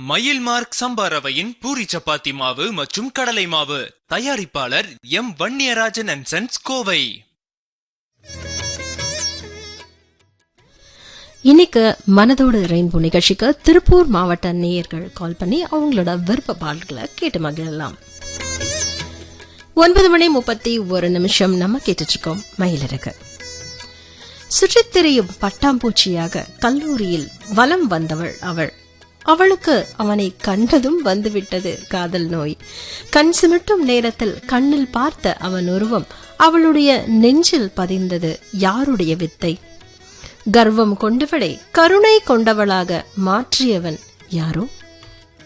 மயில் மார்க் சம்பா ரவையின் பூரி சப்பாத்தி மாவு மற்றும் கடலை மாவு தயாரிப்பாளர் M Vanniyarajan and sons Kovai இன்னைக்கு மனதோடு ரெயின்போ நிகழ்ச்சிக்கு திருப்பூர் மாவட்ட நேயர்கள் கால் பண்ணி அவங்களோட விருப்ப பாடல்களை கேட்டு மகிழலாம் ஒன்பது மணி முப்பத்தி ஒரு நிமிஷம் நம்ம கேட்டுட்டு இருக்கோம் மயிலிறகு சுற்றித் திரியும் பட்டாம்பூச்சியாக கல்லூரியில் வலம் வந்தவள் அவள் அவளுக்கு அவனை கண்டதும் வந்துவிட்டது காதல் நோய் கண் சிமிட்டும் நேரத்தில் கண்ணில் பார்த்த அவன் உருவம் அவளுடைய நெஞ்சில் பதிந்தது யாருடைய வித்தை கர்வம் கொண்டவளை கருணை கொண்டவளாக மாற்றியவன் யாரோ